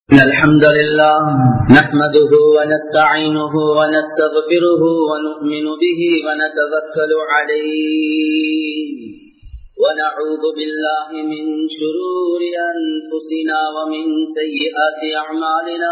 إن الحمد لله نحمده ونستعينه ونستغفره ونؤمن به ونتذكر عليه ونعوذ بالله من شرور أنفسنا ومن سيئات أعمالنا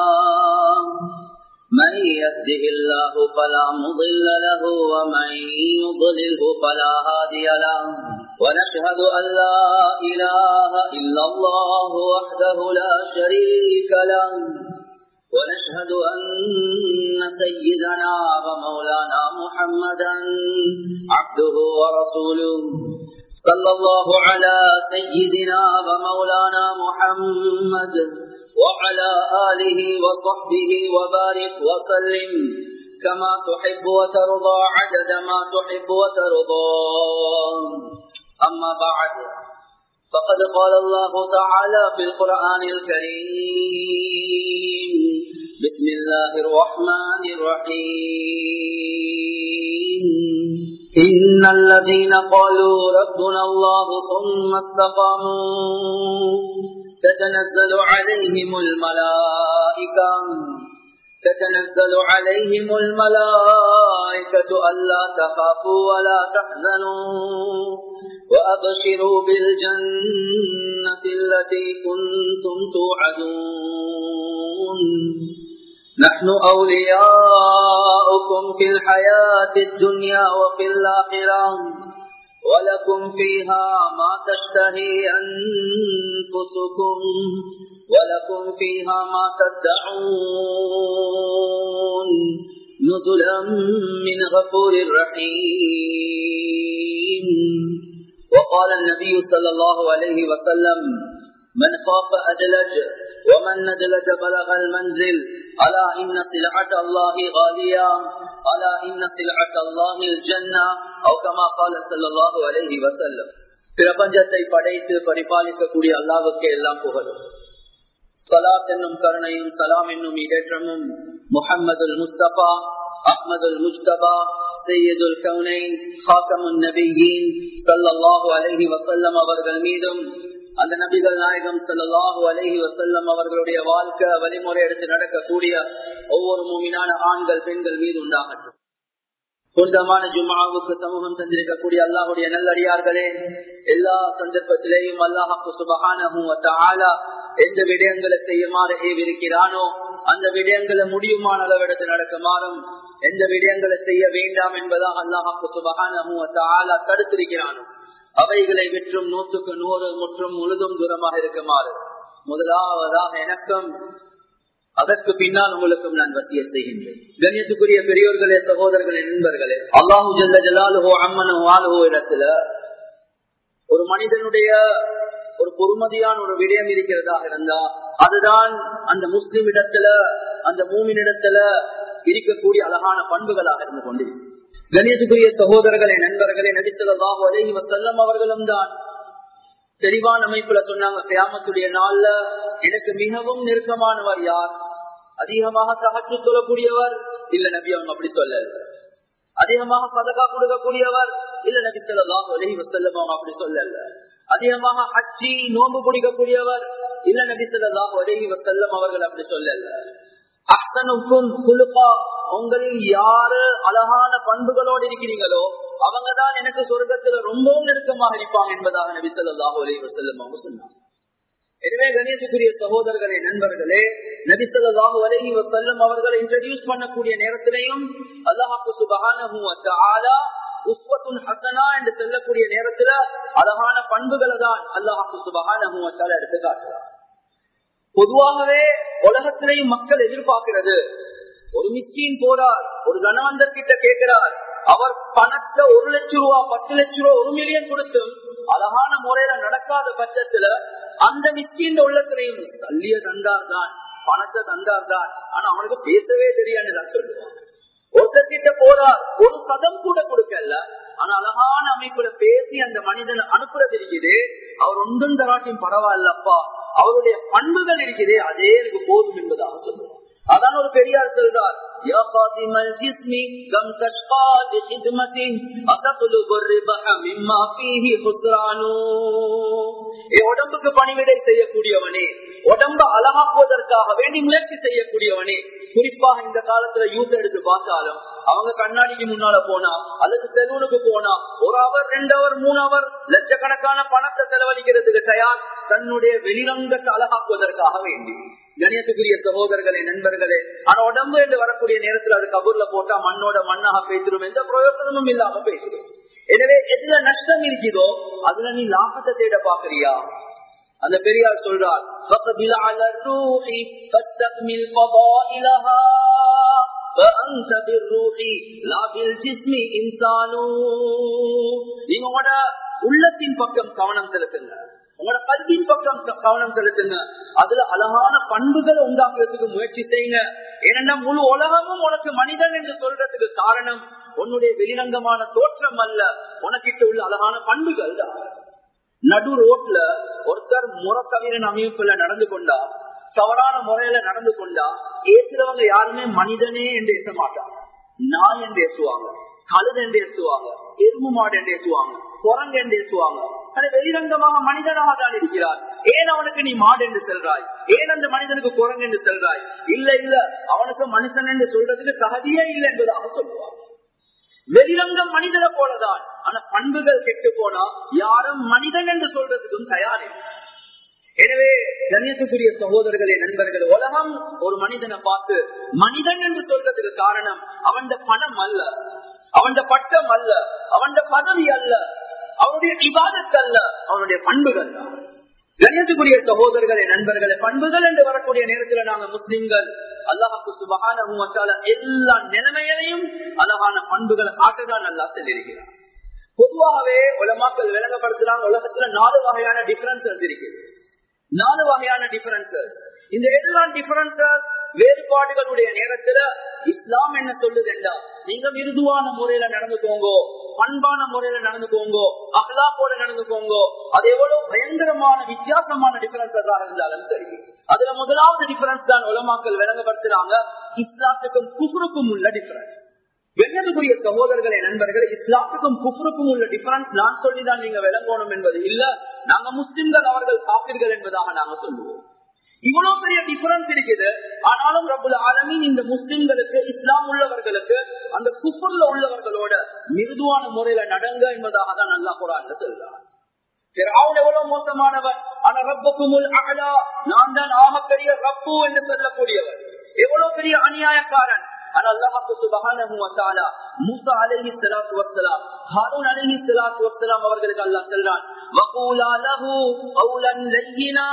من يهده الله فلا مضل له ومن يضلله فلا هادي له ونشهد أن لا إله إلا الله وحده لا شريك له ونشهد أن سيدنا ومولانا محمدا عبده ورسوله صلى الله على سيدنا ومولانا محمد وعلى آله وصحبه وبارك وسلم كما تحب وترضى عدد ما تحب وترضى أما بعد فقد قال الله تعالى في القرآن الكريم بسم الله الرحمن الرحيم إن الذين قالوا ربنا الله ثم استقاموا تتنزل عليهم الملائكة تتنزل عليهم الملائكة ألا تخافوا ولا تحزنوا وأبشروا بالجنة التي كنتم توعدون نحن أولياؤكم في الحياة الدنيا وفي الآخرة ولكم فيها ما تشتهي أنفسكم ولكم فيها ما تدعون نزلا من غفور رحيم وقال النبي صلى الله عليه وسلم من خاف أدلج ومن ندلج بلغ المنزل ألا إن سلعة الله غالية ألا إن سلعة الله الجنة أو كما قال صلى الله عليه وسلم பிரபஞ்சத்தை படைத்து பரிபாலிக்கக்கூடிய அல்லாவுக்கு எல்லாம் புகழும் சலாத் என்னும் கருணையும் சலாம் என்னும் இடேற்றமும் முகம்மது முஸ்தபா அஹ்மதுல் முஸ்தபா சையதுல் கவுனைன் ஹாக்கமுன் நபியின் சல்லாஹூ அலஹி வசல்லம் அவர்கள் மீதும் அந்த நபிகள் நாயகம் சல்லாஹூ அலஹி வசல்லம் அவர்களுடைய வாழ்க்கை வழிமுறை எடுத்து நடக்கக்கூடிய ஒவ்வொரு மூமினான ஆண்கள் பெண்கள் மீது உண்டாகட்டும் சொந்தமான ஜும்மாவுக்கு சமூகம் தந்திருக்கக்கூடிய அல்லாஹுடைய நல்லடியார்களே எல்லா சந்தர்ப்பத்திலேயும் அல்லாஹாக்கு சுபகான எந்த விடயங்களை செய்யுமாறு ஏவிருக்கிறானோ அந்த விடயங்களை முடியுமான அளவெடுத்து நடக்குமாறும் எந்த விடயங்களை செய்ய வேண்டாம் என்பதாக அல்லாஹாக்கு சுபகான தடுத்திருக்கிறானோ அவைகளை விற்றும் நூற்றுக்கு நூறு முற்றும் முழுதும் தூரமாக இருக்குமாறு முதலாவதாக எனக்கும் அதற்கு பின்னால் உங்களுக்கும் நான் வத்திய செய்கின்றேன் கண்ணியத்துக்குரிய பெரியோர்களே சகோதரர்களே நண்பர்களே அல்லாஹு ஜல்ல ஜலாலுஹோ அம்மனோ ஆளுஹோ இடத்துல ஒரு மனிதனுடைய ஒரு பொறுமதியான ஒரு விடயம் இருக்கிறதாக இருந்தா அதுதான் அந்த முஸ்லிம் இடத்துல அந்த மூமின் இடத்துல இருக்கக்கூடிய அழகான பண்புகளாக இருந்து கொண்டு கணியத்துக்குரிய சகோதரர்களே நண்பர்களே நடித்ததாக அலஹி வசல்லம் அவர்களும் தான் தெளிவான அமைப்புல சொன்னாங்க கிராமத்துடைய நாள்ல எனக்கு மிகவும் நெருக்கமானவர் யார் அதிகமாக சகற்று சொல்லக்கூடியவர் இல்ல நபி அவங்க அப்படி சொல்லல அதிகமாக சதகா கொடுக்கக்கூடியவர் இல்ல நபி சொல்லலாம் உலகி வசல்லம் அவங்க அப்படி சொல்லல அதிகமாக அச்சி நோம்பு பிடிக்கக்கூடியவர் இல்ல நபி சொல்லலாம் உலகி வசல்லம் அவர்கள் அப்படி சொல்லல அஹ்சனுக்கும் குலுப்பா உங்களில் யாரு அழகான பண்புகளோடு இருக்கிறீங்களோ அவங்கதான் எனக்கு சொர்க்கத்துல ரொம்பவும் நெருக்கமாக இருப்பாங்க என்பதாக நபி சொல்லாஹு அலி வசல்லம் அவங்க சொன்னாங்க எனவே கணேசுக்குரிய சகோதரர்களே நண்பர்களே நபி சொல்லாஹு அலஹி வசல்லம் அவர்களை இன்ட்ரடியூஸ் பண்ணக்கூடிய நேரத்திலையும் அல்லாஹாக்கு சுபகான உஸ்வத்துன் ஹசனா என்று செல்லக்கூடிய நேரத்துல அழகான பண்புகளை தான் அல்லாஹாக்கு சுபகான எடுத்து காட்டுறார் பொதுவாகவே உலகத்திலேயும் மக்கள் எதிர்பார்க்கிறது ஒரு மிஸ்கின் போறார் ஒரு கணவந்தர் கிட்ட கேட்கிறார் அவர் பணத்தை ஒரு லட்சம் ரூபா பத்து லட்சம் ரூபா ஒரு மில்லியன் கொடுத்தும் அழகான முறையில நடக்காத பட்சத்துல அந்த மிஸ்கின் உள்ளத்திலையும் தள்ளிய தந்தார் தான் பணத்தை தந்தார் தான் ஆனா அவனுக்கு பேசவே தெரியாது நான் சொல்லுவான் ஒருத்தர் கிட்ட போறார் ஒரு சதம் கூட கொடுக்கல ஆனா அழகான அமைப்புல பேசி அந்த மனிதன் அனுப்புறது இருக்குது அவர் ஒன்றும் தராட்டியும் பரவாயில்லப்பா அவருடைய பண்புகள் இருக்குது அதே எனக்கு போதும் என்பதாக சொல்லுவார் அதான் ஒரு பெரியார் சொல்றார் خادم الجسم كم تشقى لخدمة أتطلب الربح مما فيه خسران ஏ உடம்புக்கு பணிவிடை செய்யக்கூடியவனே உடம்ப அழகாக்குவதற்காக வேண்டி முயற்சி செய்யக்கூடியவனே குறிப்பாக இந்த காலத்துல யூத் எடுத்து பார்த்தாலும் அவங்க கண்ணாடிக்கு முன்னால போனா அல்லது செலூனுக்கு போனா ஒரு அவர் ரெண்டு அவர் மூணு அவர் லட்சக்கணக்கான பணத்தை செலவழிக்கிறதுக்கு தயார் தன்னுடைய வெளிரங்கத்தை அழகாக்குவதற்காக வேண்டி கணியத்துக்குரிய சகோதரர்களே நண்பர்களே ஆனா உடம்பு என்று வரக்கூடிய நேரத்துல அது கபூர்ல போட்டா மண்ணோட மண்ணாக பேசிடும் எந்த பிரயோசனமும் இல்லாம பேசிடும் எனவே எதுல நஷ்டம் இருக்குதோ அதுல நீ லாபத்தை தேட பாக்குறியா அந்த பெரியார் சொல்றார் فَقَبِلَ عَلَى الرُّوحِ فَاسْتَكْمِلْ فَضَائِلَهَا فَأَنْتَ بِالرُّوحِ لَا بِالْجِسْمِ إِنسَانٌ நீங்க உங்களோட உள்ளத்தின் பக்கம் கவனம் செலுத்துங்க உங்களோட கல்வியின் பக்கம் கவனம் செலுத்துங்க அதுல அழகான பண்புகளை உண்டாக்குறதுக்கு முயற்சி செய்யுங்க ஏனென்னா முழு உலகமும் உனக்கு மனிதன் என்று சொல்றதுக்கு காரணம் உன்னுடைய வெளிரங்கமான தோற்றம் அல்ல உனக்கிட்ட உள்ள அழகான பண்புகள் தான் நடு ரோட்ல ஒருத்தர் முறக்கவிரன் அமைப்புல நடந்து கொண்டா தவறான முறையில நடந்து கொண்டா ஏசுறவங்க யாருமே மனிதனே என்று ஏச மாட்டாங்க நாய் என்று ஏசுவாங்க கழுது என்று ஏசுவாங்க எருமு மாடு என்று ஏசுவாங்க குரங்கு என்று ஏசுவாங்க அது வெளிரங்கமாக மனிதனாக தான் இருக்கிறார் ஏன் அவனுக்கு நீ மாடு என்று செல்றாய் ஏன் அந்த மனிதனுக்கு குரங்கு என்று செல்றாய் இல்ல இல்ல அவனுக்கு மனுஷன் என்று சொல்றதுக்கு தகுதியே இல்லை என்பதாக சொல்லுவார் வெளிரங்கம் மனிதனை போலதான் ஆனா பண்புகள் கெட்டு போனா யாரும் மனிதன் என்று சொல்றதுக்கும் தயாரில்லை எனவே கண்ணியத்துக்குரிய சகோதரர்களே நண்பர்கள் உலகம் ஒரு மனிதனை பார்த்து மனிதன் என்று சொல்றதுக்கு காரணம் அவன் பணம் அல்ல அவன் பட்டம் அல்ல அவன் பதவி அல்ல அவனுடைய விவாதத்து அல்ல அவனுடைய பண்புகள் தான் கணியத்துக்குரிய சகோதரர்களே நண்பர்களே பண்புகள் என்று வரக்கூடிய நேரத்துல நாங்க முஸ்லிம்கள் அல்லாஹுக்கு சுபகான எல்லா நிலைமையிலையும் அழகான பண்புகளை காட்டுதான் நல்லா சொல்லியிருக்கிறார் பொதுவாகவே உலமாக்கள் விளங்கப்படுத்துறாங்க உலகத்துல நாலு வகையான டிஃபரன்சஸ் இருக்கு நாலு வகையான டிஃபரன்சஸ் இந்த எல்லா டிஃபரன்சஸ் வேறுபாடுகளுடைய நேரத்துல இஸ்லாம் என்ன சொல்லுதுண்டா நீங்க மிருதுவான முறையில நடந்துக்கோங்கோ பண்பான முறையில நடந்துக்கோங்கோ அகலா போல நடந்துக்கோங்கோ அது எவ்வளவு பயங்கரமான வித்தியாசமான டிஃபரன்ஸா இருந்தாலும் சரி அதுல முதலாவது டிஃபரன்ஸ் தான் உலமாக்கள் விளங்கப்படுத்துறாங்க இஸ்லாத்துக்கும் குஃபருக்கும் உள்ள டிஃபரன்ஸ் வெள்ளதுக்குரிய சகோதரர்களே நண்பர்கள் இஸ்லாத்துக்கும் குஃபருக்கும் உள்ள டிஃபரன்ஸ் நான் சொல்லிதான் நீங்க விளங்கணும் என்பது இல்ல நாங்க முஸ்லிம்கள் அவர்கள் காப்பீர்கள் என்பதாக நாங்க சொல்லுவோம் இவ்வளவு பெரிய டிஃபரன்ஸ் இருக்குது ஆனாலும் ரபுல் ஆலமின் இந்த முஸ்லிம்களுக்கு இஸ்லாம் உள்ளவர்களுக்கு அந்த குப்பர்ல உள்ளவர்களோட மிருதுவான முறையில நடங்க என்பதாக தான் நல்லா குரான் சொல்றார் அவன் எவ்வளவு மோசமானவன் ஆனா ரப்புக்குமுல் அகலா நான் தான் ஆகப்பெரிய ரப்பு என்று சொல்லக்கூடியவர் எவ்வளவு பெரிய அநியாயக்காரன் ஆனா அல்லாஹு சுபஹானஹு வ தஆலா மூசா அலைஹி ஸலாத்து வஸ்ஸலாம் ஹாரூன் அலைஹி ஸலாத்து வஸ்ஸலாம் அவர்களுக்கு அல்லாஹ் சொல்றான் வகூலா லஹு கௌலன் லய்யினா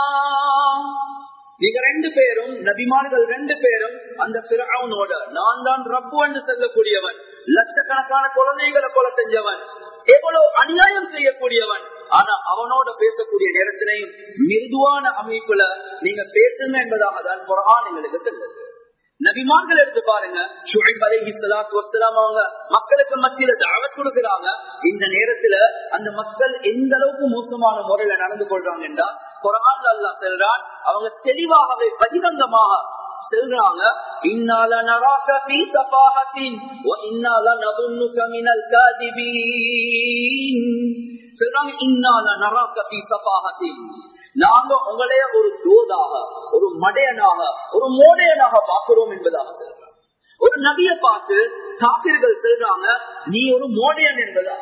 நீங்க ரெண்டு பேரும் நபிமார்கள் ரெண்டு பேரும் அந்த பிறவுனோட நான் தான் ரப்பு என்று சொல்லக்கூடியவன் லட்சக்கணக்கான குழந்தைகளை கொலை செஞ்சவன் எவ்வளவு அநியாயம் செய்யக்கூடியவன் ஆனா அவனோட பேசக்கூடிய நேரத்திலையும் மிருதுவான அமைப்புல நீங்க பேசுங்க என்பதாக தான் குரான் எங்களுக்கு சொல்லுது நபிமார்கள் எடுத்து பாருங்க ஷுஹைப் அலைஹி ஸலாத்து வஸ்ஸலாம் அவங்க மக்களுக்கு மத்தியில தாவத் கொடுக்கறாங்க இந்த நேரத்துல அந்த மக்கள் எந்த அளவுக்கு மோசமான முறையில நடந்து கொள்றாங்கன்னா குரான் அல்லாஹ் சொல்றான் அவங்க தெளிவாகவே பகிரங்கமாக செல்றாங்க இன்னால நராக ஃபீ சஃபாஹத்தின் வ இன்னால நதுன்னுக மினல் காதிபீன் சொல்றாங்க இன்னால நராக ஃபீ சஃபாஹத்தின் நாங்க உங்களைய ஒரு தோதாக ஒரு மடையனாக ஒரு மோடையனாக பார்க்கிறோம் என்பதாக சொல்றாங்க ஒரு நபிய பார்த்து காப்பீர்கள் சொல்றாங்க நீ ஒரு மோடையன் என்பதா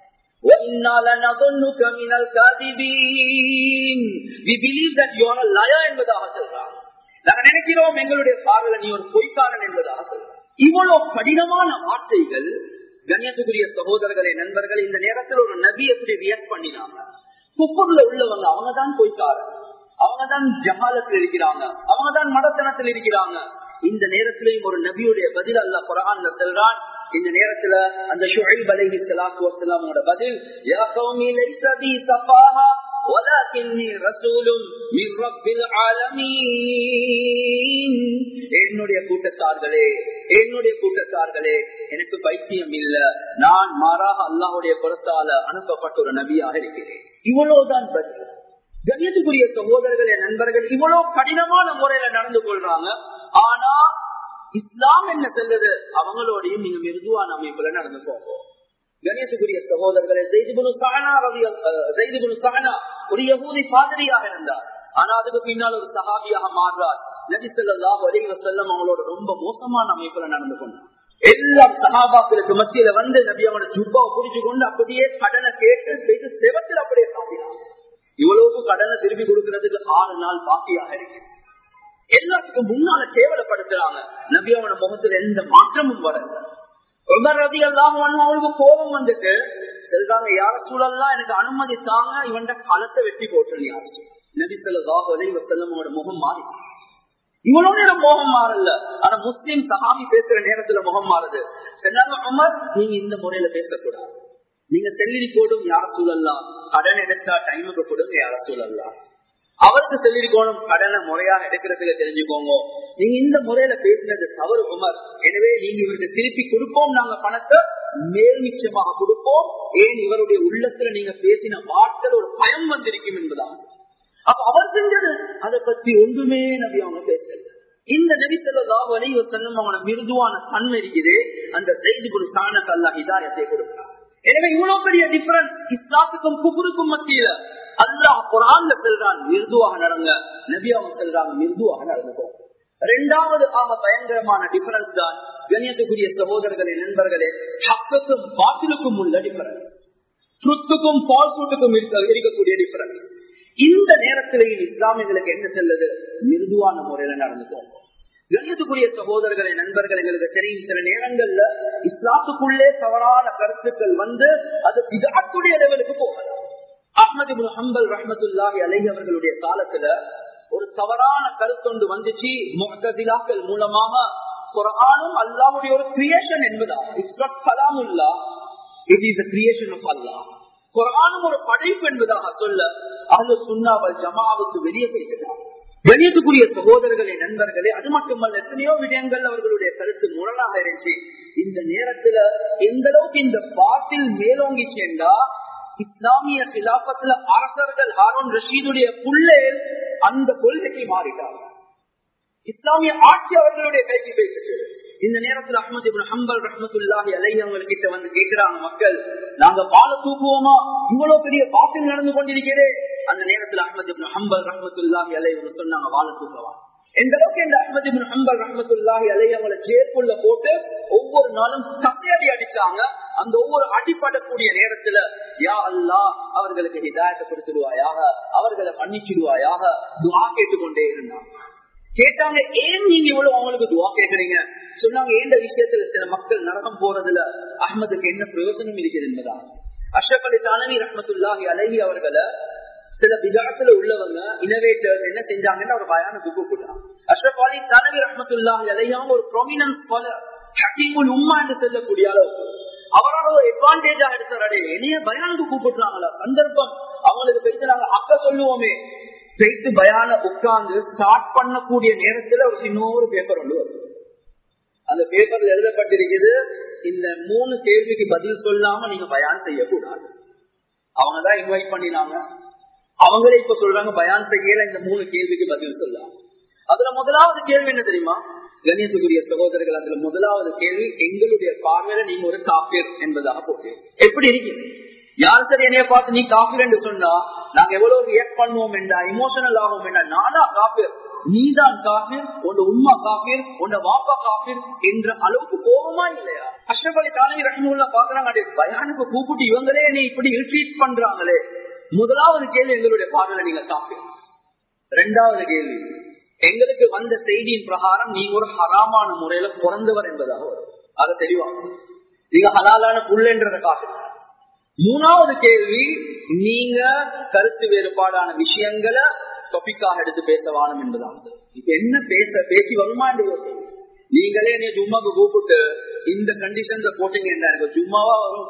என்பதாக சொல்றாங்க நாங்க நினைக்கிறோம் எங்களுடைய பார்வையில நீ ஒரு பொய்க்காரன் என்பதாக சொல்றாங்க இவ்வளவு கடினமான வார்த்தைகள் கண்ணியத்துக்குரிய சகோதரர்களே நண்பர்கள் இந்த நேரத்தில் ஒரு நபி எப்படி ரியாக்ட் பண்ணினாங்க குப்பர்ல உள்ளவங்க அவங்க தான் போய்க்காரன் அவங்க தான் ஜகாலத்தில் இருக்கிறாங்க அவங்க தான் மடத்தனத்தில் இருக்கிறாங்க இந்த நேரத்திலையும் ஒரு நபியுடைய பதில் அல்ல குரான் செல்றான் இந்த நேரத்துல அந்த ஷுஹைப் அலைஹி ஸலாத்து வஸலாமோட பதில் யா கௌமி லைஸ பி சஃபாஹா வலக்கின்னி ரசூலும் மின் ரப்பில் ஆலமீன் என்னுடைய கூட்டத்தார்களே என்னுடைய கூட்டத்தார்களே எனக்கு பைத்தியம் இல்ல நான் மாறாக அல்லாஹ்வுடைய புறத்தால அனுப்பப்பட்ட ஒரு நபியாக இருக்கிறேன் இவ்வளவுதான் பதில் கண்ணியத்துக்குரிய சகோதரர்களே நண்பர்கள் இவ்வளவு கடினமான முறையில நடந்து கொள்றாங்க ஆனா இஸ்லாம் என்ன செல்லுது அவங்களோடையும் நீங்க மிருதுவான அமைப்புல நடந்து போகும் கணேசகுரிய சகோதரர்களே செய்திபுனு சகனா ரவி செய்திபுனு சகனா ஒரு யகூதி பாதிரியாக இருந்தார் ஆனா அதுக்கு பின்னால் ஒரு சகாபியாக மாறுறார் நபிசல்லாஹ் அலிவ செல்லம் அவங்களோட ரொம்ப மோசமான அமைப்புல நடந்து கொண்டார் எல்லாம் சகாபாக்களுக்கு மத்தியில வந்து நபி அவனை ஜுப்பாவை புடிச்சு கொண்டு அப்படியே கடனை கேட்டு செய்து செவத்தில் அப்படியே சாப்பினார் இவ்வளவு கடனை திருப்பி கொடுக்கறதுக்கு ஆறு நாள் பாக்கியாக இருக்கு எல்லாத்துக்கும் முன்னால கேவலப்படுத்துறாங்க நபி அவன முகத்துல எந்த மாற்றமும் வரல உமர் ரதி எல்லாம் அவனுக்கு கோபம் வந்துட்டு சொல்றாங்க யார சூழல்லாம் எனக்கு அனுமதி தாங்க இவன் களத்தை வெட்டி போட்டுருங்க நபி சொல்லாஹ் அலைவ செல்லமோட முகம் மாறி இவ்வளவு நேரம் முகம் மாறல ஆனா முஸ்லீம் சஹாபி பேசுற நேரத்துல முகம் மாறுது சொன்னாங்க உமர் நீங்க இந்த முறையில பேசக்கூடாது நீங்க செல்லி போடும் யார சூழல்லாம் கடன் எடுத்தா டைமுக்கு கொடுங்க யார சூழல்லாம் அவருக்கு செல்லிருக்கணும் கடனை முறையாக எடுக்கிறதுக்கு தெரிஞ்சுக்கோங்க நீங்க இந்த முறையில பேசினது தவறு உமர் எனவே நீங்க இவருக்கு திருப்பி கொடுப்போம் நாங்க பணத்தை மேல் நிச்சயமாக கொடுப்போம் ஏன் இவருடைய உள்ளத்துல நீங்க பேசின வார்த்தை ஒரு பயம் வந்திருக்கும் என்பதான் அப்ப அவர் செஞ்சது அதை பத்தி ஒன்றுமே நபி அவங்க பேசல இந்த நபித்தல்லா வலிவு செல்லும் அவன மிருதுவான தன்மை இருக்குது அந்த செய்தி ஒரு ஸ்தானத்தை அல்லா இதாயத்தை கொடுக்கிறார் எனவே இவ்வளவு பெரிய டிஃபரன்ஸ் இஸ்லாத்துக்கும் குபுருக்கும் மத்தியில அல்லாஹ் குரான்ல செல்றான் மிருதுவாக நடங்க நபி அவங்க செல்றாங்க மிருதுவாக நடந்துக்கும் இரண்டாவது ஆக பயங்கரமான டிஃபரன்ஸ் தான் கணியத்துக்குரிய சகோதரர்களே நண்பர்களே ஹக்குக்கும் பாத்திலுக்கும் உள்ள டிஃபரன்ஸ் ட்ருத்துக்கும் ஃபால்ஸ்வுட்டுக்கும் இருக்கக்கூடிய டிஃபரன்ஸ் இந்த நேரத்திலேயும் இஸ்லாமியர்களுக்கு என்ன செல்லுது மிருதுவான முறையில நடந்துக்கும் கணியத்துக்குரிய சகோதரர்களை நண்பர்கள் எங்களுக்கு தெரியும் சில நேரங்கள்ல இஸ்லாத்துக்குள்ளே தவறான கருத்துக்கள் வந்து அது விதத்துடைய லெவலுக்கு போகலாம் அஹமது ஹம்பல் ரஹமத்துல்லாஹி அலை அவர்களுடைய காலத்துல ஒரு தவறான கருத்தொண்டு வந்துச்சு முகதிலாக்கள் மூலமாக குரானும் அல்லாவுடைய ஒரு கிரியேஷன் என்பதா இட்ஸ் நாட் கலாமுல்லா it is creation of Allah குரானும் ஒரு படைப்பு என்பதாக சொல்ல அது சுண்ணாவல் ஜமாவுக்கு வெளியே போய்கிறார் கணியத்துக்குரிய சகோதரர்களே நண்பர்களே அது மட்டுமல்ல எத்தனையோ விடயங்கள் அவர்களுடைய கருத்து முரணாக இருந்துச்சு இந்த நேரத்துல எந்த அளவுக்கு இந்த பாட்டில் மேலோங்கி சென்றா இஸ்லாமிய சிலாபத்துல அரசர்கள் ஹாரோன் ரஷீதுடைய புள்ளே அந்த கொள்கைக்கு மாறிட்டார் இஸ்லாமிய ஆட்சி அவர்களுடைய கைக்கு போயிட்டு இந்த நேரத்தில் அஹமது ஹம்பல் ரஹமத்துல்லாஹி அலை அவங்க கிட்ட வந்து கேட்கிறாங்க மக்கள் நாங்க பால தூக்குவோமா இவ்வளவு பெரிய பாட்டில் நடந்து கொண்டிருக்கிறே அந்த நேரத்தில் அஹமது ஹம்பல் ரஹமத்துல்லாஹி அலை சொன்னாங்க வாழ தூக்கவா எந்த அளவுக்கு இந்த அஹமது ஹம்பல் ரஹமத்துல்லாஹி அலை அவங்களை ஜேர்க்குள்ள போட்டு ஒவ்வொரு நாளும் கத்தையடி அடிச்சாங்க அந்த ஒவ்வொரு அடிப்படக்கூடிய நேரத்துல யா அல்லா அவர்களுக்கு ஹிதாயத்தை கொடுத்துடுவாயாக அவர்களை மன்னிச்சிடுவாயாக துவா கேட்டுக்கொண்டே இருந்தாங்க கேட்டாங்க ஏன் நீங்க இவ்வளவு அவங்களுக்கு துவா கேட்கறீங்க சொன்னாங்க எந்த விஷயத்துல சில மக்கள் நரகம் போறதுல அஹமதுக்கு என்ன பிரயோஜனம் இருக்குது என்பதா அஷ்ரப் அலி தானவி ரஹமத்துல்லாஹி அலஹி அவர்களை சில விஜாத்துல உள்ளவங்க இனோவேட்டர் என்ன செஞ்சாங்கன்னு ஒரு பயான புக்கு போட்டாங்க அஷ்ரப் அலி தானவி ரஹமத்துல்லாஹி அலஹி அவங்க ஒரு ப்ரொமினன்ஸ் போல ஹக்கீமுல் உம்மா என்று சொல்லக்கூடிய அளவுக்கு அவரோட ஒரு அட்வான்டேஜா எடுத்தாரே என்னைய பயானுக்கு கூப்பிடுறாங்களா சந்தர்ப்பம் அவங்களுக்கு பேசுறாங்க அக்க சொல்லுவோமே போயிட்டு பயான உட்கார்ந்து ஸ்டார்ட் பண்ணக்கூடிய நேரத்துல ஒரு சின்ன ஒரு பேப்பர் ஒன்று வரும் அந்த பேப்பர்ல எழுதப்பட்டிருக்குது இந்த மூணு கேள்விக்கு பதில் சொல்லாம நீங்க பயான் செய்யக்கூடாது அவங்கதான் இன்வைட் பண்ணினாங்க அவங்களே இப்ப சொல்றாங்க பயான் செய்யல இந்த மூணு கேள்விக்கு பதில் சொல்லலாம் அதுல முதலாவது கேள்வி என்ன தெரியுமா கணேசகுரிய சகோதரர்கள் அதுல முதலாவது கேள்வி எங்களுடைய பார்வையில நீங்க ஒரு காப்பீர் என்பதாக போட்டு எப்படி இருக்கீங்க யார் சரி என்னைய பார்த்து நீ காப்பீர் என்று சொன்னா நாங்க எவ்வளவு ரியாக்ட் பண்ணுவோம் என்றா இமோஷனல் ஆகும் என்றா நானா காப்பீர் நீதான் காப்பீர் உன் உண்மை காப்பீர் உன் வாப்பா காப்பீர் என்ற அளவுக்கு கோபமா இல்லையா அஷ்ரப் அலி தானவி ரஹ்முல்லா பாக்குறாங்க பயானுக்கு கூப்பிட்டு இவங்களே என்னை இப்படி ட்ரீட் பண்றாங்களே முதலாவது கேள்வி எங்களுடைய பார்வையில நீங்க காப்பீர் ரெண்டாவது கேள்வி எங்களுக்கு வந்த செய்தியின் பிரகாரம் நீங்க ஒரு ஹராமான முறையில பிறந்தவர் என்பதாக வரும் அதை தெளிவா நீங்க ஹலாலான புள்ளன்றதை காட்டுங்க மூணாவது கேள்வி நீங்க கருத்து வேறுபாடான விஷயங்களை டொபிக்காக எடுத்து பேச வானம் என்பதாகும் இப்ப என்ன பேச பேசி வருமா என்று யோசிங்க நீங்களே என்னை ஜும்மாக்கு கூப்பிட்டு இந்த கண்டிஷன்ல போட்டீங்க என்ன எனக்கு ஜும்மாவா வரும்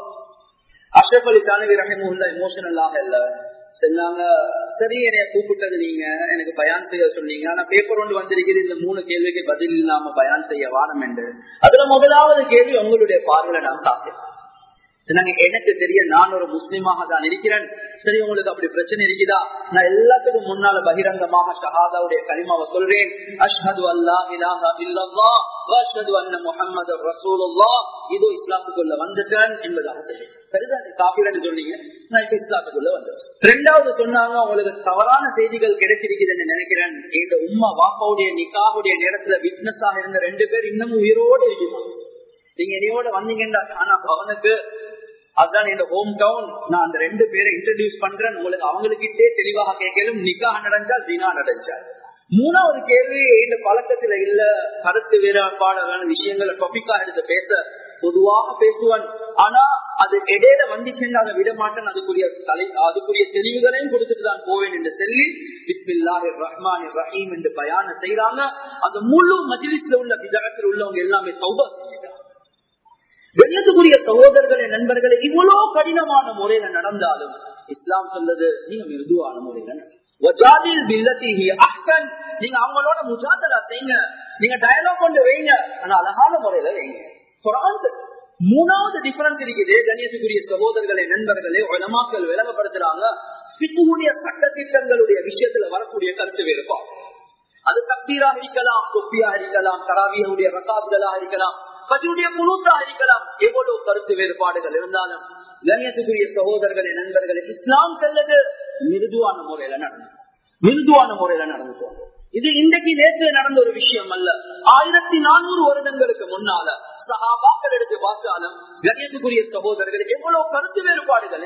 அஷ்ரப் அலி தானவி ரஹமுல்லா இமோஷனலாக இல்ல சொன்னாங்க சரி என்னைய கூப்பிட்டது நீங்க எனக்கு பயான் செய்ய சொன்னீங்க ஆனா பேப்பர் ஒன்று வந்திருக்கிறது இந்த மூணு கேள்விக்கு பதில் இல்லாம பயான் செய்ய வானம் என்று அதுல முதலாவது கேள்வி உங்களுடைய பார்வையில நான் காப்பேன் நாங்க எனக்கு தெரிய நான் ஒரு முஸ்லீமாக தான் இருக்கிறேன் சரி உங்களுக்கு அப்படி பிரச்சனை இருக்குதா நான் எல்லாத்துக்கும் முன்னால பகிரங்கமாக ஷஹாதாவுடைய கலிமாவை சொல்றேன் அஷ்ஹது அல்லா இலாஹா இல்லல்லா அஷ்ஹது அன்ன முஹம்மது ரசூலுல்லாஹ் இது இஸ்லாத்துக்குள்ள வந்துட்டேன் என்பதாக தெரியும் சரிதான் காப்பீடு சொன்னீங்க நான் இப்ப இஸ்லாத்துக்குள்ள வந்தேன் ரெண்டாவது சொன்னாங்க உங்களுக்கு தவறான செய்திகள் கிடைச்சிருக்குதுன்னு நினைக்கிறேன் எங்க உம்மா வாப்பாவுடைய நிக்காவுடைய நேரத்துல விட்னஸாக இருந்த ரெண்டு பேர் இன்னமும் உயிரோடு இருக்கிறாங்க நீங்க என்னையோட வந்தீங்கன்னா ஆனா அவனுக்கு அதுதான் இந்த ஹோம் டவுன் நான் அந்த ரெண்டு பேரை இன்ட்ரடியூஸ் பண்றேன் உங்களுக்கு அவங்களுக்கிட்டே தெளிவாக கேட்கலும் நிக்கா நடந்தா தினா நடந்தா மூணாவது கேள்வி இந்த பழக்கத்துல இல்ல கருத்து வேறுபாடான விஷயங்களை டொபிக்கா எடுத்து பேச பொதுவாக பேசுவான் ஆனா அது இடையில வந்துச்சுன்னு அதை விட மாட்டேன் அதுக்குரிய தலை அதுக்குரிய தெளிவுகளையும் கொடுத்துட்டு தான் போவேன் என்று சொல்லி பிஸ்மில்லாஹி ரஹ்மான் ரஹீம் என்று பயான செய்யறாங்க அந்த முழு மஜிலிஸ்ல உள்ள விதகத்தில் உள்ளவங்க எல்லாமே சௌபா செஞ்சுட்டாங்க கண்ணியத்துக்குரிய சகோதரர்களே நண்பர்களே இவ்வளவு கடினமான முறையில நடந்தாலும் இஸ்லாம் சொல்றது நீங்க மிருதுவான முறையில நீங்க அவங்களோட முஜாதலா செய்யுங்க நீங்க டயலாக் கொண்டு வைங்க ஆனா அழகான முறையில வைங்க மூணாவது டிஃபரன்ஸ் இருக்குது கண்ணியத்துக்குரிய சகோதரர்களே நண்பர்களே உலமாக்கள் விளங்கப்படுத்துறாங்க பித்துடைய சட்ட திட்டங்களுடைய விஷயத்துல வரக்கூடிய கருத்து வேறுபாடு அது தப்தீரா இருக்கலாம் தொப்பியா இருக்கலாம் தராவியுடைய ரகாப்களா இருக்கலாம் பதிவுடைய முழுத்தா இருக்கலாம் எவ்வளவு கருத்து வேறுபாடுகள் இருந்தாலும் கண்ணியத்துக்குரிய சகோதரர்களே நண்பர்களே இஸ்லாம் செல்லது மிருதுவான முறையில நடந்து மிருதுவான முறையில நடந்துட்டோம் இது இன்றைக்கு நேற்று நடந்த ஒரு விஷயம் அல்ல ஆயிரத்தி நானூறு வருடங்களுக்கு முன்னால சகாபாக்கள் எடுத்து பார்த்தாலும் கண்ணியத்துக்குரிய சகோதரர்கள் எவ்வளவு கருத்து வேறுபாடுகள்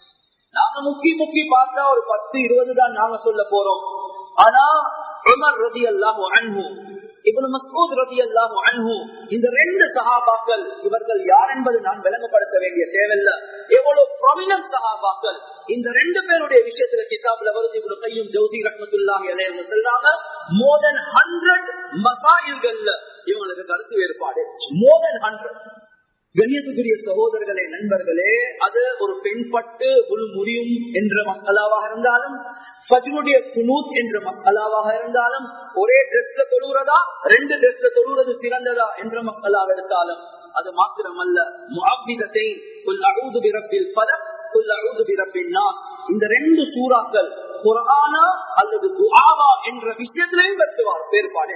நாங்க முக்கி முக்கி பார்த்தா ஒரு பத்து இருபது தான் நாங்க சொல்ல போறோம் ஆனா உமர் ரதி அல்லாஹு அன்பு இவனு மசூத் ரதி அல்லாஹு அன்பு இந்த ரெண்டு சகாபாக்கள் இவர்கள் யார் என்பது நான் விளங்கப்படுத்த வேண்டிய தேவையில்ல எவ்வளவு ப்ரொமினன்ட் சகாபாக்கள் இந்த ரெண்டு பேருடைய விஷயத்துல கிதாப்ல வருது இவ்வளவு கையும் ஜோதி ரஹமத்துல்லாஹி அலைஹி சொல்றாங்க மோர் தென் ஹண்ட்ரட் மசாயில்கள்ல இவங்களுக்கு கருத்து வேறுபாடு மோர் தென் ஹண்ட்ரட் கண்ணியத்துக்குரிய சகோதரர்களே நண்பர்களே அது ஒரு பெண் பட்டு ஒரு முறியும் என்ற மக்களாவாக இருந்தாலும் பஜ்னுடைய குனூத் என்ற மக்களாவாக இருந்தாலும் ஒரே டிரெஸ்ல தொழுகிறதா ரெண்டு டிரெஸ்ல தொழுகிறது சிறந்ததா என்ற மக்களாக இருந்தாலும் அது மாத்திரமல்ல முஅப்பிதத்தை குல் அஊது பிரப்பில் பலக் குல் அஊது பிரப்பின் நாஸ் இந்த ரெண்டு சூறாக்கள் குர்ஆனா அல்லது துஆவா என்ற விஷயத்திலையும் வெட்டுவார் வேறுபாடு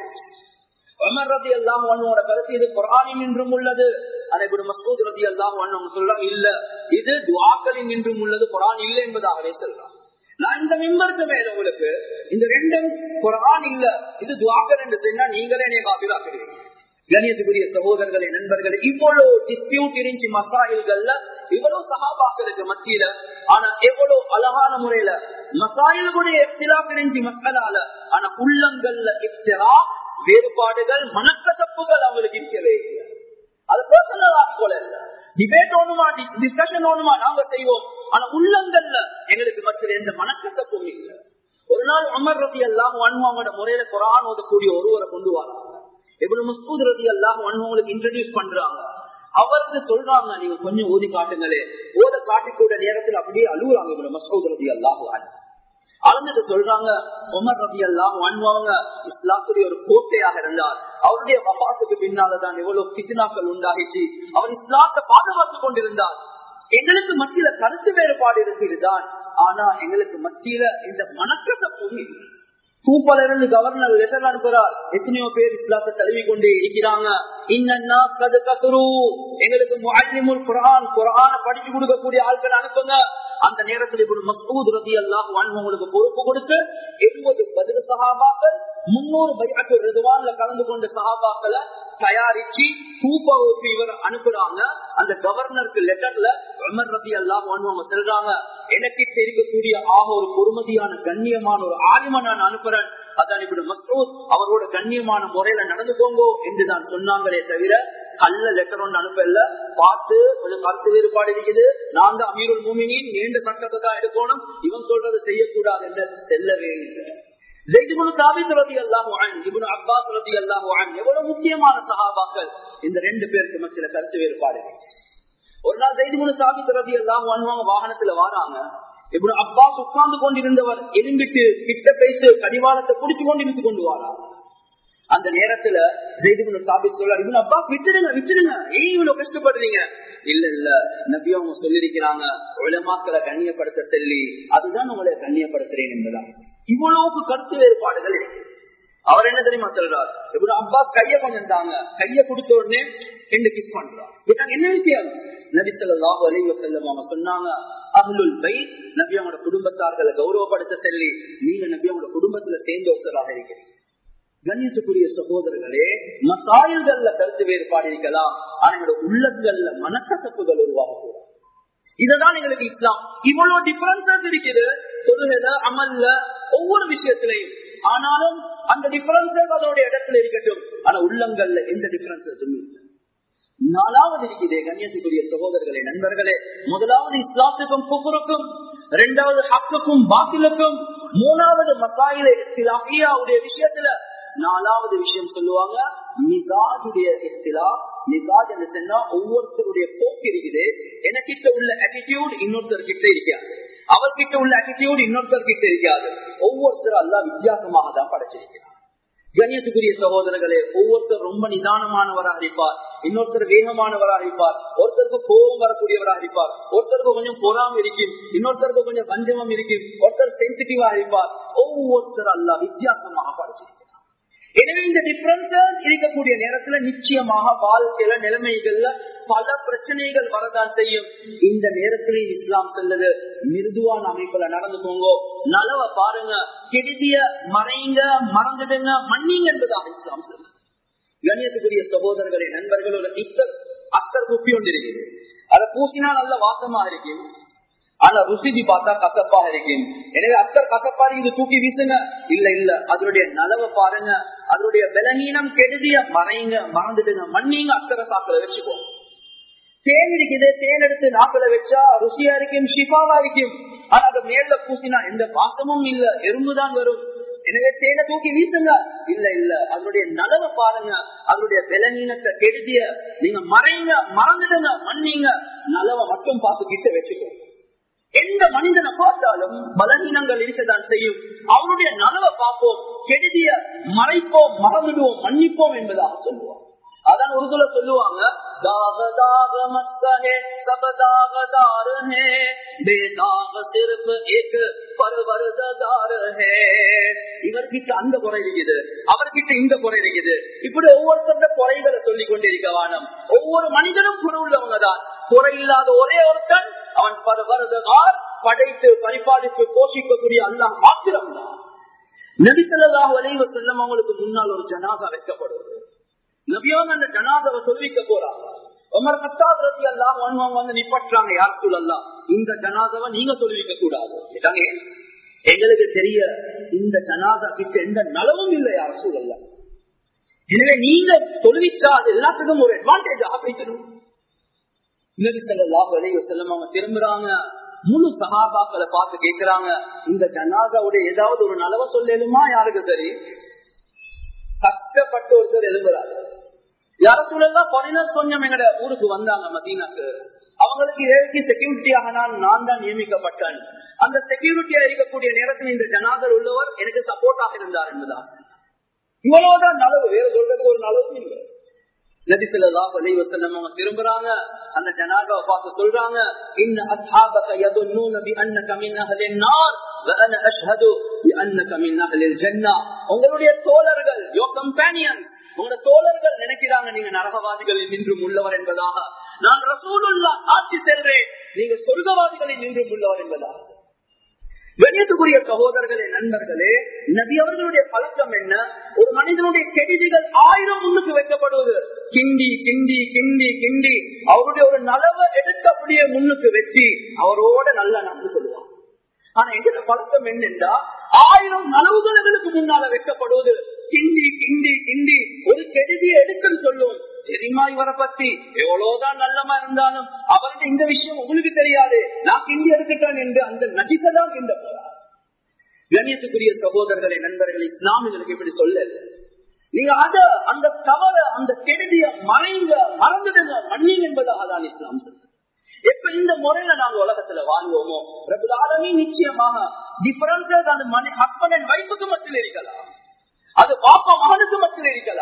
உமர் ரதி எல்லாம் ஒன்னோட கருத்து இது குரானின் என்றும் உள்ளது அதை மசூத் ரதி எல்லாம் ஒன்னு சொல்றாங்க இல்ல இது துவாக்களின் என்றும் உள்ளது குரான் இல்லை என்பதாகவே சொல்றான் நான் இந்த மிம்பருக்கு மேல உங்களுக்கு இந்த ரெண்டும் குரான் இல்ல இது துவாக்கள் என்று சொன்னா நீங்களே நீங்க அபிராக்கிறீங்க கணியத்துக்குரிய சகோதரர்களே நண்பர்களே இவ்வளவு டிஸ்பியூட் இருந்துச்சு மசாயில்கள்ல இவ்வளவு சகாபாக்களுக்கு மத்தியில ஆனா எவ்வளவு அழகான முறையில மசாயில்களுடைய எப்திலாப் இருந்துச்சு மக்களால ஆனா உள்ளங்கள்ல இப்திரா வேறுபாடுகள் மனக்கசப்புகள் அவங்களுக்கு இருக்கவே இல்லை அது பர்சனல் ஆகிக்கொள்ள டிபேட் ஒண்ணுமா டிஸ்கஷன் ஒண்ணுமா நாங்க செய்வோம் ஆனா உள்ளங்கள்ல எங்களுக்கு மத்தியில் எந்த மனக்கசப்பும் இல்லை ஒரு நாள் அமர் ரதி எல்லாம் அவங்களோட முறையில குரான் ஓதக்கூடிய ஒருவரை கொண்டு வராங்க எவ்வளவு மசூத் ரதி எல்லாம் உங்களுக்கு இன்ட்ரடியூஸ் பண்றாங்க அவருக்கு சொல்றாங்க நீங்க கொஞ்சம் ஓதி காட்டுங்களே ஓத காட்டிக்கூட நேரத்தில் அப்படியே அழுகுறாங்க இவ்வளவு மசூத் ரதி அல்லாஹ் அளந்துட்டு சொல்றாங்க உமர் ரவி எல்லாம் வாழ்வாங்க இஸ்லாத்துடைய ஒரு கோட்டையாக இருந்தார் அவருடைய வபாத்துக்கு பின்னாலதான் எவ்வளவு பிசினாக்கள் உண்டாகிச்சு அவர் இஸ்லாத்தை பாதுகாத்துக் கொண்டிருந்தார் எங்களுக்கு மத்தியில கருத்து வேறுபாடு இருக்குதுதான் ஆனா எங்களுக்கு மத்தியில இந்த மனக்கசப்பு கூப்பல இருந்து கவர்னர் லெட்டர் அனுப்புறார் எத்தனையோ பேர் இஸ்லாத்தை தழுவி கொண்டே இருக்கிறாங்க இன்னன்னா கது கத்துரு எங்களுக்கு முஅல்லிமுல் குர்ஆன் குர்ஆன படிச்சு கொடுக்கக்கூடிய ஆட்கள் அனுப்புங்க அந்த நேரத்தில் இப்படி மசூத் ரதி எல்லாம் உங்களுக்கு பொறுப்பு கொடுத்து எழுபது பதிவு சகாபாக்கள் முன்னூறு பையாட்டு ரிதுவான்ல கலந்து கொண்ட சகாபாக்களை தயாரிச்சு கூப்பவுக்கு இவர் அனுப்புறாங்க அந்த கவர்னருக்கு லெட்டர்ல உமர் ரதி எல்லாம் அவங்க செல்றாங்க எனக்கு இருக்கக்கூடிய ஆக ஒரு பொறுமதியான கண்ணியமான ஒரு ஆலிம நான் அனுப்புறேன் அதான் இப்படி மசூத் அவரோட கண்ணியமான முறையில நடந்துக்கோங்கோ என்று தான் சொன்னாங்களே தவிர கல்ல லெட்டர் ஒன்று அனுப்பல பார்த்து கொஞ்சம் கருத்து வேறுபாடு இருக்குது நாங்க அமீருல் மூமினின் நீண்ட சட்டத்தை தான் எடுக்கணும் இவன் சொல்றது செய்யக்கூடாது என்று செல்லவே இல்லை எவ்வளவு முக்கியமான சகாபாக்கள் இந்த ரெண்டு பேருக்கு மத்தியில கருத்து வேறுபாடு ஒரு நாள் செய்திமுனு சாபித் ரதி எல்லாம் வாகனத்துல வாராங்க இப்படி அப்பாஸ் உட்கார்ந்து கொண்டிருந்தவர் எலும்பிட்டு கிட்ட பேசு கடிவாளத்தை குடிச்சு கொண்டு இருந்து கொண்டு வாரா அந்த நேரத்துல ஜெய்துபுன சாபித் சொல்றாரு இவன் அப்பா விட்டுடுங்க விட்டுடுங்க ஏன் இவ்வளவு கஷ்டப்படுறீங்க இல்ல இல்ல நபி அவங்க சொல்லியிருக்கிறாங்க உலமாக்களை கண்ணியப்படுத்த சொல்லி அதுதான் உங்களை கண்ணியப்படுத்துறேன் என்பதான் இவ்வளவுக்கு கருத்து வேறுபாடுகள் இருக்கு அவர் என்ன தெரியுமா சொல்றார் இப்படி அப்பா கைய கொஞ்சம் தாங்க கைய கொடுத்த உடனே ரெண்டு கிஸ் பண்றார் கேட்டாங்க என்ன விஷயம் நபித்தல்லாஹு அலைவ செல்லம் அவங்க சொன்னாங்க அகலுல் பை நபி அவங்களோட குடும்பத்தார்களை கௌரவப்படுத்த சொல்லி நீங்க நபி அவங்களோட குடும்பத்துல சேர்ந்து ஒருத்தராக இருக்கிறீங்க கண்ணியத்துக்குரிய சகோதரர்களே மசாயல்கள்ல கருத்து வேறுபாடு இருக்கலாம் ஆனா எங்களோட உள்ளங்கள்ல மனக்கசப்புகள் உருவாகக்கூடாது இதுதான் எங்களுக்கு இஸ்லாம் இவ்வளவு டிஃபரன்சஸ் இருக்குது தொழுகைல அமல்ல ஒவ்வொரு விஷயத்திலையும் ஆனாலும் அந்த டிஃபரன்சஸ் அதோட இடத்துல இருக்கட்டும் ஆனா உள்ளங்கள்ல எந்த டிஃபரன்சஸும் இல்லை நாலாவது இருக்குது கண்ணியத்துக்குரிய சகோதரர்களே நண்பர்களே முதலாவது இஸ்லாத்துக்கும் குபுருக்கும் இரண்டாவது ஹக்குக்கும் பாத்திலுக்கும் மூணாவது மசாயில இஸ்லாமியாவுடைய விஷயத்துல நாலாவது விஷயம் சொல்லுவாங்க மிகாஜுடைய இஸ்திலா மிகாஜ் என்று சொன்னா ஒவ்வொருத்தருடைய போக்கு இருக்குது எனக்கிட்ட உள்ள அட்டிடியூட் இன்னொருத்தர் கிட்ட இருக்காது அவர்கிட்ட உள்ள அட்டிடியூட் இன்னொருத்தர் கிட்ட இருக்காது ஒவ்வொருத்தரும் அல்லா வித்தியாசமாக தான் படைச்சிருக்கிறார் கண்ணியத்துக்குரிய சகோதரர்களே ஒவ்வொருத்தர் ரொம்ப நிதானமானவராக இருப்பார் இன்னொருத்தர் வேகமானவராக இருப்பார் ஒருத்தருக்கு கோபம் வரக்கூடியவராக இருப்பார் ஒருத்தருக்கு கொஞ்சம் பொறாம இருக்கும் இன்னொருத்தருக்கு கொஞ்சம் பஞ்சமம் இருக்கும் ஒருத்தர் சென்சிட்டிவா இருப்பார் ஒவ்வொருத்தர் அல்ல வித்தியாசமாக படைச்சிருக்கிறார் எனவே இந்த டிஃபரன்சஸ் இருக்கக்கூடிய நேரத்துல நிச்சயமாக வாழ்க்கையில நிலைமைகள்ல பல பிரச்சனைகள் வரதான் செய்யும் இந்த நேரத்திலே இஸ்லாம் செல்லுது மிருதுவான அமைப்புல நடந்துக்கோங்க நலவ பாருங்க கெடுதிய மறைங்க மறந்துடுங்க மன்னிங்க என்பதாக இஸ்லாம் செல்லுது கணியத்துக்குரிய சகோதரர்களே நண்பர்களோட இத்தர் அக்கர் குப்பி ஒன்று இருக்குது அதை பூசினா நல்ல வாசமா இருக்கும் ஆனா ருசிதி பார்த்தா கசப்பாக இருக்கும் எனவே அக்கர் கசப்பா இது தூக்கி வீசுங்க இல்ல இல்ல அதனுடைய நலவை பாருங்க அதனுடைய பலகீனம் கெடுதிய மறைங்க மறந்துடுங்க மண்ணிங்க அக்கறை சாப்பிட வச்சுக்கோ தேன் இருக்குது தேன் எடுத்து நாக்கில வச்சா ருசியா இருக்கும் ஷிஃபாவா இருக்கும் ஆனா அது மேல பூசினா எந்த வாசமும் இல்ல எறும்புதான் வரும் எனவே தேனை தூக்கி வீசுங்க இல்ல இல்ல அதனுடைய நலவை பாருங்க அதனுடைய பலகீனத்தை கெடுதிய நீங்க மறைங்க மறந்துடுங்க மண்ணிங்க நலவை மட்டும் பார்த்து கிட்ட வச்சுக்கோ எந்த மனிதனை பார்த்தாலும் பலகீனங்கள் இருக்கத்தான் செய்யும் அவனுடைய நலவை பார்ப்போம் கெடுதிய மறைப்போம் மறந்துடுவோம் மன்னிப்போம் என்பதாக சொல்லுவோம் அதான் உருதுல சொல்லுவாங்க தாக தாக மஸ்தே சபதாக தார பேதாக சிறப்பு ஏக்கு பருவருதார இவர்கிட்ட அந்த குறை இருக்குது அவர்கிட்ட இந்த குறை இருக்குது இப்படி ஒவ்வொருத்தர குறைகளை சொல்லிக் கொண்டிருக்க வானம் ஒவ்வொரு மனிதனும் குறை உள்ளவங்க தான் குறை இல்லாத ஒரே ஒருத்தன் அவன் பருவருதார் படைத்து பரிபாலித்து போஷிக்கக்கூடிய அல்லாஹ் மாத்திரம் தான் நபித்தலாக வளைவு செல்லம் அவங்களுக்கு முன்னால் ஒரு ஜனாதா வைக்கப்படுவது நபியான் அந்த ஜனாதாவை சொல்லிக்க போறாங்க உமர் கத்தாப் ரத்தி எல்லாம் வந்து நிப்பற்றாங்க யார் சொல்லலாம் இந்த ஜனாதாவை நீங்க சொல்லிக்க கூடாது எங்களுக்கு தெரிய இந்த ஜனாதா கிட்ட எந்த நலவும் இல்லை யார் சூழல்ல எனவே நீங்க தொழுவிச்சா அது எல்லாத்துக்கும் ஒரு அட்வான்டேஜ் ஆகிக்கணும் நபித்தல்லாஹ் வளைவு செல்லம் அவங்க திரும்புறாங்க முழு சகாபாக்களை பார்த்து கேட்கிறாங்க இந்த ஜனாதாவுடைய ஏதாவது ஒரு நலவை சொல்லலுமா யாருக்கு தெரியும் கஷ்டப்பட்டு ஒருத்தர் எழும்புறாரு யார சூழல்லாம் பரிணர் கொஞ்சம் எங்கட ஊருக்கு வந்தாங்க மதீனாக்கு அவங்களுக்கு ஏழைக்கு செக்யூரிட்டியாக நான் நான் தான் நியமிக்கப்பட்டேன் அந்த செக்யூரிட்டியா இருக்கக்கூடிய நேரத்தில் இந்த ஜனாதர் உள்ளவர் எனக்கு சப்போர்ட்டாக இருந்தார் என்பதாக இவ்வளவுதான் நலவு வேற சொல்றதுக்கு ஒரு நலவும் இல்லை நபிசல்லா அலைவசல்லம் அவங்க திரும்புறாங்க அந்த ஜனாதாவை பார்த்து சொல்றாங்க இன்ன அஸ்ஹாபக யதுன்னூன பிஅன்னக மின் அஹ்லின் நார் வஅன அஷ்ஹது பிஅன்னக மின் அஹ்லில் ஜன்னah உங்களுடைய தோழர்கள் யோ கம்பேனியன் உங்க தோழர்கள் நினைக்கிறாங்க நீங்க நரகவாதிகளில் நின்றும் உள்ளவர் என்பதாக நான் ரசூலுல்லா ஆட்சி செல்றேன் நீங்க சொர்க்கவாதிகளில் நின்றும் உள்ளவர் என்பதாக கணியத்துக்குரிய சகோதரர்களே நண்பர்களே நபி அவர்களுடைய பழக்கம் என்ன ஒரு மனிதனுடைய கெடிதிகள் ஆயிரம் முன்னுக்கு வைக்கப்படுவது கிண்டி கிண்டி கிண்டி கிண்டி அவருடைய ஒரு நலவை எடுத்து அப்படியே முன்னுக்கு வச்சு அவரோட நல்லா நடந்து கொள்வார் ஆனா எங்கிட்ட பழக்கம் என்னென்றா ஆயிரம் நலவுகளுக்கு முன்னால வைக்கப்படுவது கிண்டி கிண்டி கிண்டி ஒரு கெடுதியை எடுக்கன்னு சொல்லுவோம் தெரியுமா இவரை பத்தி எவ்வளவுதான் நல்லமா இருந்தாலும் அவர்கிட்ட இந்த விஷயம் உங்களுக்கு தெரியாது நான் கிண்டி எடுத்துட்டேன் என்று அந்த நடிப்பதான் கிண்ட போறார் கணியத்துக்குரிய சகோதரர்களை நண்பர்கள் இஸ்லாமியர்களுக்கு இப்படி சொல்ல நீங்க அத அந்த தவற அந்த கெடுதிய மறைங்க மறந்துடுங்க மன்னிங்க என்பதாக தான் இஸ்லாம் சொல்லுது எப்ப இந்த முறையில நாங்க உலகத்துல வாழ்வோமோ ரகுலாரமே நிச்சயமாக டிஃபரன்சஸ் அந்த மணி ஹஸ்பண்ட் அண்ட் வைஃபுக்கு மத்தியில் இருக்கலாம் அது பாப்பா மகனுக்கு மத்தியில் இருக்கலாம்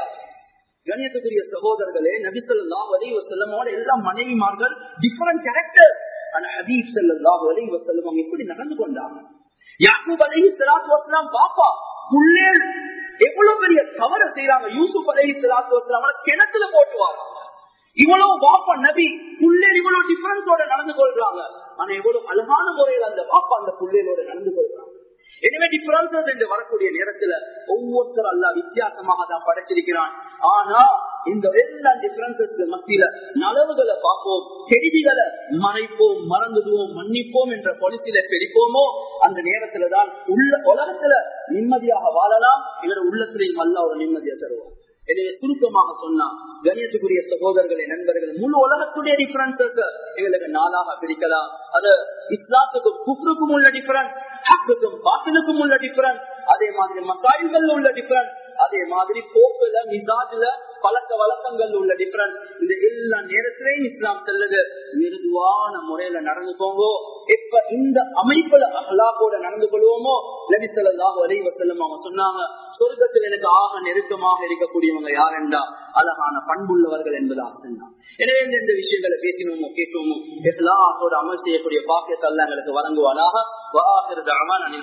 கணியத்துக்குரிய சகோதரர்களே நபிசல்லா வலி வசல்லமோட எல்லா மனைவிமார்கள் டிஃபரெண்ட் கேரக்டர் ஆனா ஹபீப் சல்லாஹ் வலி வசல்லம் எப்படி நடந்து கொண்டாங்க யாக்கூப் அலஹி சலாத்து வசலாம் பாப்பா புள்ளேல் எவ்வளவு பெரிய தவறு செய்யறாங்க யூசுப் அலஹி சலாத்து வசலாம் கிணத்துல போட்டு வராங்க இவ்வளவு பாப்பா நபி புள்ளேல் இவ்வளவு டிஃபரன்ஸோட நடந்து கொள்றாங்க ஆனா எவ்வளவு அழகான முறையில் அந்த பாப்பா அந்த புள்ளேலோட நடந்து கொள்றாங்க எனவே டிஃபரன்சஸ் என்று வரக்கூடிய நேரத்துல ஒவ்வொருத்தரும் அல்ல வித்தியாசமாக தான் படைச்சிருக்கிறான் ஆனா இந்த எல்லா டிஃபரன்சஸ் மத்தியில நலவுகளை பார்ப்போம் கெடுதிகளை மறைப்போம் மறந்துடுவோம் மன்னிப்போம் என்ற பொலிசில பெரிப்போமோ அந்த நேரத்துல தான் உள்ள உலகத்துல நிம்மதியாக வாழலாம் இவர் உள்ளத்திலையும் அல்ல ஒரு நிம்மதியை தருவோம் எனவே சுருக்கமாக சொன்னா கணியத்துக்குரிய சகோதரர்களே நண்பர்கள் முழு உலகத்துடைய டிஃபரன்சஸ் எங்களுக்கு நாளாக பிரிக்கலாம் அது இஸ்லாத்துக்கும் குஃப்ருக்கும் உள்ள டிஃபரன்ஸ் ஹக்குக்கும் பாட்டிலுக்கும் உள்ள டிஃபரன்ஸ் அதே மாதிரி மசாயில்கள் உள்ள டிஃபரன்ஸ் அதே மாதிரி போக்குல மிசாஜ்ல பழக்க வழக்கங்கள் உள்ள டிஃபரன்ஸ் இந்த எல்லா நேரத்திலையும் இஸ்லாம் செல்லுது மிருதுவான முறையில நடந்து போங்கோ எப்ப இந்த அமைப்புல அஹ்லாக்கோட நடந்து கொள்வோமோ நபிசல்லாஹ் வலைவ செல்லும் அவங்க சொன்னாங்க சொர்க்கத்தில் எனக்கு ஆக நெருக்கமாக இருக்கக்கூடியவங்க யார் என்றா அழகான பண்புள்ளவர்கள் என்பதாக சொன்னாங்க எனவே எந்தெந்த விஷயங்களை பேசினோமோ கேட்கணுமோ எல்லாத்தோட அமல் செய்யக்கூடிய பாக்கியத்தை எங்களுக்கு வழங்குவானாக